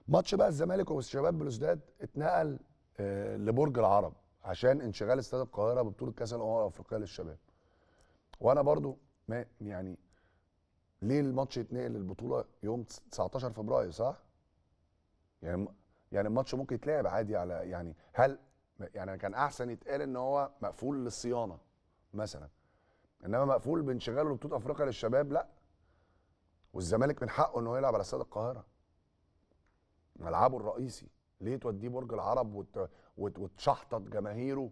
ماتش بقى الزمالك والشباب بلوزداد اتنقل آه، لبرج العرب عشان انشغال استاد القاهره ببطوله كاس الامم الافريقيه للشباب وانا برضو ما يعني ليه الماتش يتنقل البطوله يوم 19 فبراير صح يعني يعني الماتش ممكن يتلعب عادي على يعني هل يعني كان احسن يتقال ان هو مقفول للصيانه مثلا انما مقفول بانشغاله لبطوله افريقيا للشباب لا والزمالك من حقه انه يلعب على استاد القاهره ملعبه الرئيسي ليه توديه برج العرب وت... وت... وتشحطط جماهيره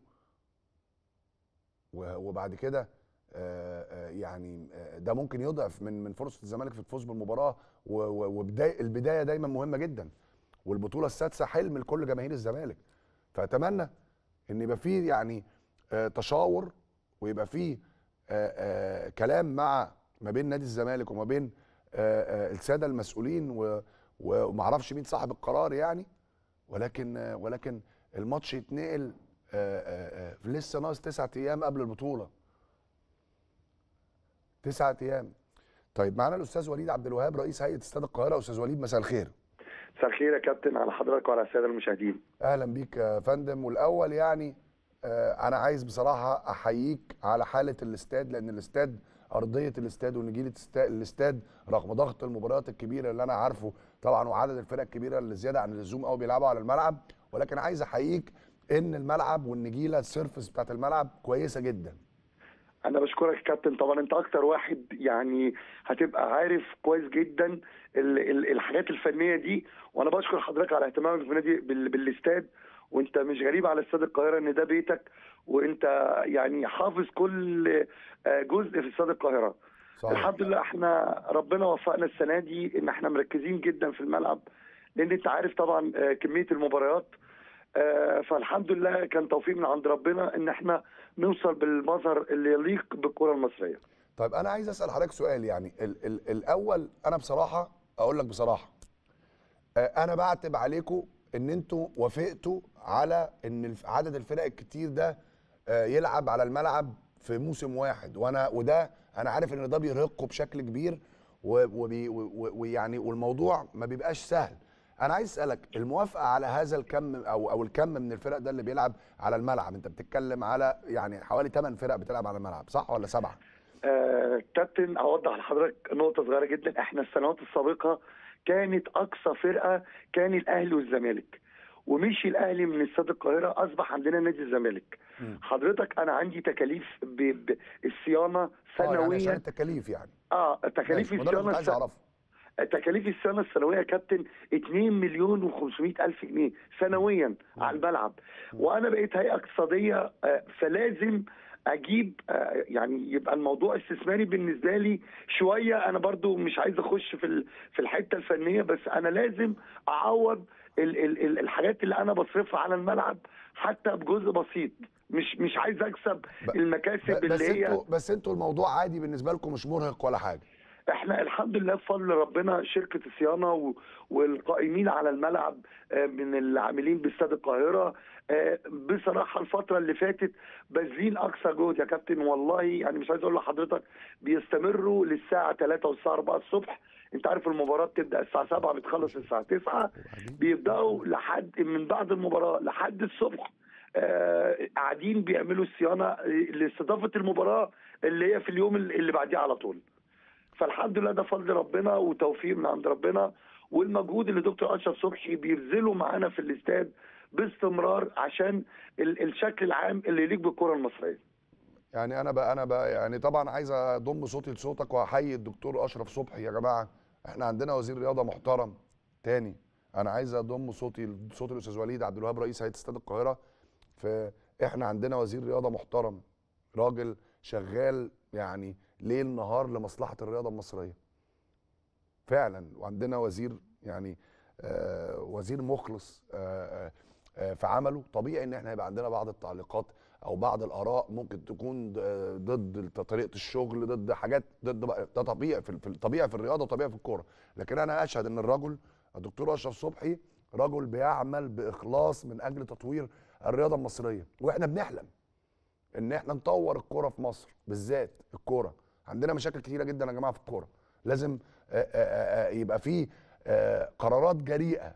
و... وبعد كده آه، آه، يعني آه، ده ممكن يضعف من من فرصه الزمالك في الفوز بالمباراه و- و- وبدايه البدايه دايما مهمه جدا والبطوله السادسه حلم لكل جماهير الزمالك فاتمنى ان يبقى فيه يعني آه، تشاور ويبقى فيه آه، آه، كلام مع ما بين نادي الزمالك وما بين آه، آه، الساده المسؤولين و- و- ومعرفش مين صاحب القرار يعني ولكن آه، ولكن الماتش يتنقل آه، آه، آه، لسه ناقص تسعة ايام قبل البطوله تسعة ايام طيب معانا الاستاذ وليد عبد الوهاب رئيس هيئه استاد القاهره استاذ وليد مساء الخير مساء الخير يا كابتن على حضرتك وعلى الساده المشاهدين اهلا بيك يا فندم والاول يعني آه، انا عايز بصراحه احييك على حاله الاستاد لان الاستاد ارضيه الاستاد ونجيله استا- الاستاد رغم ضغط المباريات الكبيره اللي انا عارفه طبعا وعدد الفرق الكبيره اللي زياده عن اللزوم قوي بيلعبوا على الملعب ولكن عايز احييك ان الملعب والنجيله السيرفس بتاعت الملعب كويسه جدا انا بشكرك يا كابتن طبعا انت اكتر واحد يعني هتبقى عارف كويس جدا ال ال الحاجات الفنيه دي وانا بشكر حضرتك على اهتمامك بالنادي بال بالاستاد وانت مش غريب على استاد القاهره ان ده بيتك وانت يعني حافظ كل آه، جزء في استاد القاهره صحيح. الحمد لله احنا ربنا وفقنا السنه دي ان احنا مركزين جدا في الملعب لان انت عارف طبعا آه، كميه المباريات آه، فالحمد لله كان توفيق من عند ربنا ان احنا نوصل بالمظهر اللي يليق بالكره المصريه طيب انا عايز اسال حضرتك سؤال يعني ال ال الاول انا بصراحه اقول لك بصراحه آه، انا بعتب عليكم ان انتوا وافقتوا على ان الف- عدد الفرق الكتير ده آه، يلعب على الملعب في موسم واحد وانا وده انا عارف ان ده بيرهقكم بشكل كبير و- وبي- و- و- ويعني والموضوع ما بيبقاش سهل انا عايز اسالك الموافقه على هذا الكم او او الكم من الفرق ده اللي بيلعب على الملعب انت بتتكلم على يعني حوالي 8 فرق بتلعب على الملعب صح ولا سبعه آه، كابتن اوضح لحضرتك نقطه صغيره جدا احنا السنوات السابقه كانت اقصى فرقه كان الاهلي والزمالك ومشي الاهلي من استاد القاهره اصبح عندنا نادي الزمالك مم. حضرتك انا عندي تكاليف ب- بالصيانه اه يعني عشان سنويا التكاليف يعني اه تكاليف ماشي، وده اللي الصيانه كنت عايز الس- اعرفه تكاليف السنه السنويه يا كابتن 2 مليون و500 الف جنيه سنويا على الملعب وانا بقيت هيئه اقتصاديه آه، فلازم اجيب آه، يعني يبقى الموضوع استثماري بالنسبه لي شويه انا برضو مش عايز اخش في ال- في الحته الفنيه بس انا لازم اعوض ال ال ال الحاجات اللي انا بصرفها على الملعب حتى بجزء بسيط مش مش عايز اكسب ب- المكاسب ب- بس اللي هي انتوا بس انتوا الموضوع عادي بالنسبه لكم مش مرهق ولا حاجه احنا الحمد لله بفضل ربنا شركه الصيانه و- والقائمين على الملعب آه، من العاملين باستاد القاهره آه، بصراحه الفتره اللي فاتت باذلين اقصى جهد يا كابتن والله يعني مش عايز اقول لحضرتك بيستمروا للساعه 3 والساعه 4 الصبح انت عارف المباراه بتبدا الساعه 7 بتخلص الساعه 9 بيبداوا لحد من بعد المباراه لحد الصبح آه، قاعدين بيعملوا الصيانه آه، لاستضافه المباراه اللي هي في اليوم اللي بعديه على طول فالحمد لله ده فضل ربنا وتوفيق من عند ربنا والمجهود اللي دكتور اشرف صبحي بيبذله معانا في الاستاد باستمرار عشان ال- الشكل العام اللي يليق بالكره المصريه يعني انا بقى انا بقى يعني طبعا عايز اضم صوتي لصوتك واحيي الدكتور اشرف صبحي يا جماعه احنا عندنا وزير رياضه محترم تاني انا عايز اضم صوتي لصوت الاستاذ وليد عبد الوهاب رئيس هيئه استاد القاهره فاحنا عندنا وزير رياضه محترم راجل شغال يعني ليل نهار لمصلحه الرياضه المصريه فعلا وعندنا وزير يعني آه وزير مخلص آه آه آه في عمله طبيعي ان احنا يبقى عندنا بعض التعليقات او بعض الاراء ممكن تكون آه، ضد طريقه الشغل ضد حاجات ضد بقى- ده طبيعي في في- طبيعي في الرياضه وطبيعي في الكوره لكن انا اشهد ان الرجل الدكتور اشرف صبحي رجل بيعمل باخلاص من اجل تطوير الرياضه المصريه واحنا بنحلم ان احنا نطور الكوره في مصر بالذات الكوره عندنا مشاكل كتيره جدا يا جماعه في الكوره لازم آه، آه، آه، يبقى في آه، قرارات جريئه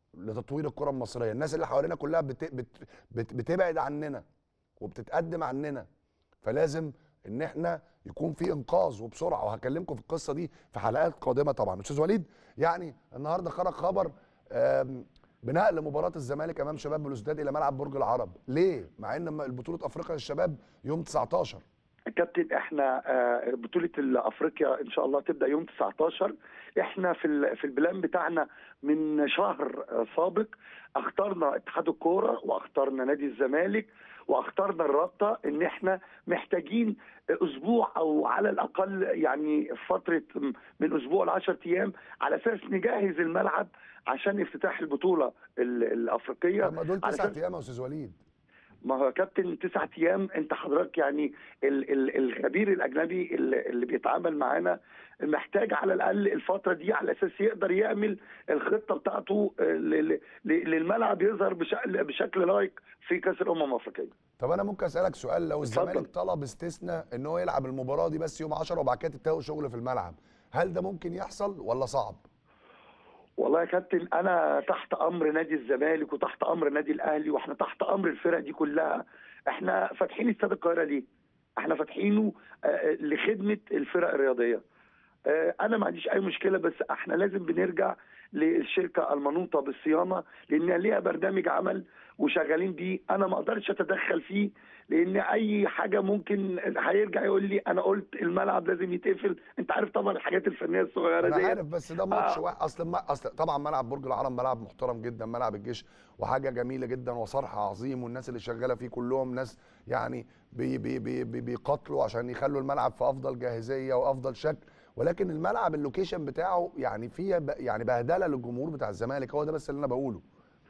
لتطوير الكره المصريه الناس اللي حوالينا كلها بت... بت... بت... بتبعد عننا وبتتقدم عننا فلازم ان احنا يكون في انقاذ وبسرعه وهكلمكم في القصه دي في حلقات قادمه طبعا استاذ وليد يعني النهارده خرج خبر آم، بنقل مباراه الزمالك امام شباب بلوزداد الى ملعب برج العرب ليه مع ان بطوله افريقيا للشباب يوم 19 كابتن احنا آه، بطولة افريقيا ان شاء الله تبدا يوم 19 احنا في ال- في البلان بتاعنا من شهر آه، سابق اخترنا اتحاد الكوره واخترنا نادي الزمالك واخترنا الرابطه ان احنا محتاجين اسبوع او على الاقل يعني فتره من اسبوع ل 10 ايام على اساس نجهز الملعب عشان افتتاح البطوله ال- الافريقيه طب ما دول على تسعة أساس- ايام يا استاذ وليد ما هو يا كابتن تسعة ايام انت حضرتك يعني ال ال الخبير الاجنبي اللي, اللي بيتعامل معانا محتاج على الاقل الفتره دي على اساس يقدر يعمل الخطه بتاعته آه، ل- ل- للملعب يظهر بشكل بشكل لايق في كاس الامم الافريقيه. طب انا ممكن اسالك سؤال لو اتفضل. الزمالك طلب استثناء ان هو يلعب المباراه دي بس يوم 10 وبعد كده تتاهوا شغل في الملعب هل ده ممكن يحصل ولا صعب والله يا كابتن انا تحت امر نادي الزمالك وتحت امر نادي الاهلي واحنا تحت امر الفرق دي كلها احنا فاتحين استاد القاهره ليه؟ احنا فاتحينه آه، لخدمه الفرق الرياضيه. آه، انا ما عنديش اي مشكله بس احنا لازم بنرجع للشركه المنوطه بالصيانه لان ليها برنامج عمل وشغالين بيه انا ما اقدرش اتدخل فيه لان اي حاجه ممكن هيرجع يقول لي انا قلت الملعب لازم يتقفل انت عارف طبعا الحاجات الفنيه الصغيره انا دي عارف بس ده ماتش آه. واحد اصل ما اصل طبعا ملعب برج العرب ملعب محترم جدا ملعب الجيش وحاجه جميله جدا وصرح عظيم والناس اللي شغاله فيه كلهم ناس يعني بي بي بي بي بيقاتلوا عشان يخلوا الملعب في افضل جاهزيه وافضل شكل ولكن الملعب اللوكيشن بتاعه يعني فيه ب- يعني بهدله للجمهور بتاع الزمالك هو ده بس اللي انا بقوله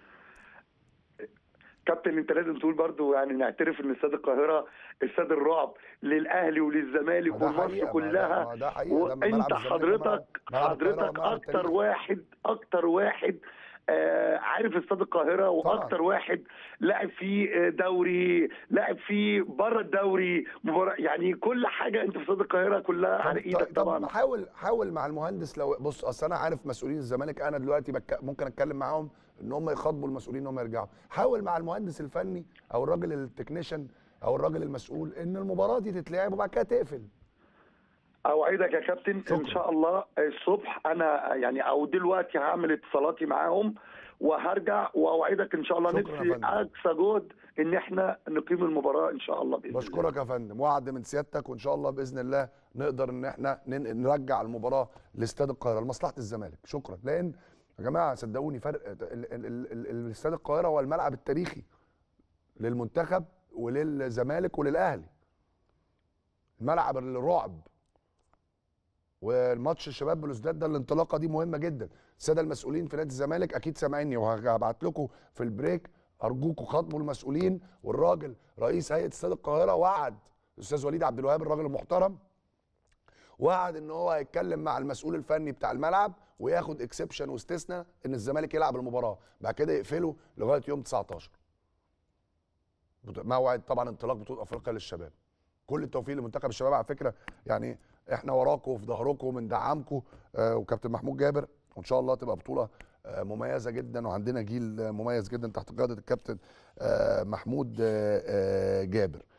كابتن انت لازم تقول برضو يعني نعترف ان استاد القاهره استاد الرعب للاهلي وللزمالك ده ومصر حقيقة، ما كلها ده- ما ده حقيقة، ده ملعب وانت الزمالك حضرتك وملعب- ملعب القاهرة حضرتك وملعب اكتر التاريخ. واحد اكتر واحد آه عارف استاد القاهره واكتر واحد لعب فيه آه، دوري لعب فيه بره الدوري مباراة يعني كل حاجه انت في استاد القاهره كلها على ايدك طب طبعا حاول حاول مع المهندس لو بص اصل انا عارف مسؤولين الزمالك انا دلوقتي بك... ممكن اتكلم معاهم ان هم يخاطبوا المسؤولين ان هم يرجعوا حاول مع المهندس الفني او الراجل التكنيشن او الراجل المسؤول ان المباراه دي تتلعب وبعد كده تقفل اوعدك يا كابتن شكرا. ان شاء الله الصبح انا يعني او دلوقتي هعمل اتصالاتي معاهم وهرجع واوعدك ان شاء الله شكرا يا نبذل فندم. اقصى جهد ان احنا نقيم المباراه ان شاء الله باذن الله بشكرك يا فندم وعد من سيادتك وان شاء الله باذن الله نقدر ان احنا نن- نرجع المباراه لاستاد القاهره لمصلحه الزمالك شكرا لان يا جماعه صدقوني فرق ال- ال- ال- ال- الاستاد القاهره هو الملعب التاريخي للمنتخب وللزمالك وللاهلي الملعب الرعب والماتش الشباب بلوزداد ده الانطلاقه دي مهمه جدا الساده المسؤولين في نادي الزمالك اكيد سامعيني وهبعت لكم في البريك ارجوكم خاطبوا المسؤولين والراجل رئيس هيئه استاد القاهره وعد الاستاذ وليد عبد الوهاب الراجل المحترم وعد ان هو هيتكلم مع المسؤول الفني بتاع الملعب وياخد اكسبشن واستثناء ان الزمالك يلعب المباراه بعد كده يقفله لغايه يوم 19 بط- موعد طبعا انطلاق بطوله افريقيا للشباب كل التوفيق لمنتخب الشباب على فكره يعني احنا وراكم وفي ظهركم وبندعمكم آه وكابتن محمود جابر وان شاء الله تبقى بطوله آه مميزه جدا وعندنا جيل آه، مميز جدا تحت قياده الكابتن آه محمود آه آه جابر